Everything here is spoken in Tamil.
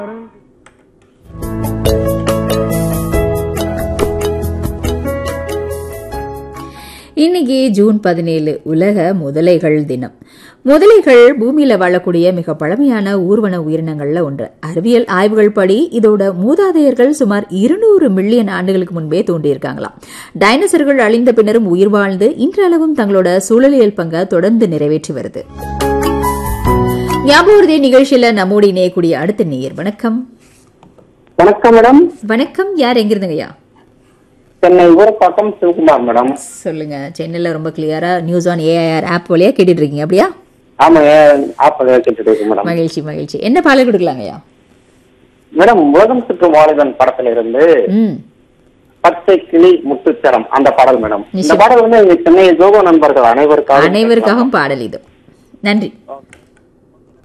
இன்னைக்கு ஜூன் பதினேழு உலக முதலைகள் தினம் முதலைகள் பூமியில வாழக்கூடிய மிக பழமையான ஊர்வன உயிரினங்கள்ல ஒன்று அறிவியல் ஆய்வுகள் படி இதோட மூதாதையர்கள் சுமார் இருநூறு மில்லியன் ஆண்டுகளுக்கு முன்பே தோன்றியிருக்காங்களாம் டைனோசர்கள் அழிந்த பின்னரும் உயிர் வாழ்ந்து இன்றளவும் தங்களோட சூழலியல் பங்கை தொடர்ந்து நிறைவேற்றி வருது ஞாபகம் நிகழ்ச்சியில நம்மோடு இணையக்கூடிய அடுத்த நேயர் வணக்கம் வணக்கம் மேடம் வணக்கம் யார் எங்கிருந்துங்கய்யா சென்னை ஊரப்பாக்கம் சிவகுமார் மேடம் சொல்லுங்க சென்னையில ரொம்ப கிளியரா நியூஸ் ஆன் ஏஐஆர் ஆப் வழியா கேட்டுட்டு இருக்கீங்க அப்படியா ஆமா ஆப்பிள் கேட்டுட்டு இருக்கு மேடம் மகிழ்ச்சி மகிழ்ச்சி என்ன பாடல் கொடுக்கலாங்கய்யா மேடம் உலகம் சுற்று வாலிபன் படத்துல இருந்து ம் பச்சை கிளி முத்துச்சரம் அந்த பாடல் மேடம் இந்த பாடல் வந்து எங்க சென்னை ஜோகோ நண்பர்கள் அனைவருக்காக அனைவருக்காகவும் பாடல் இது நன்றி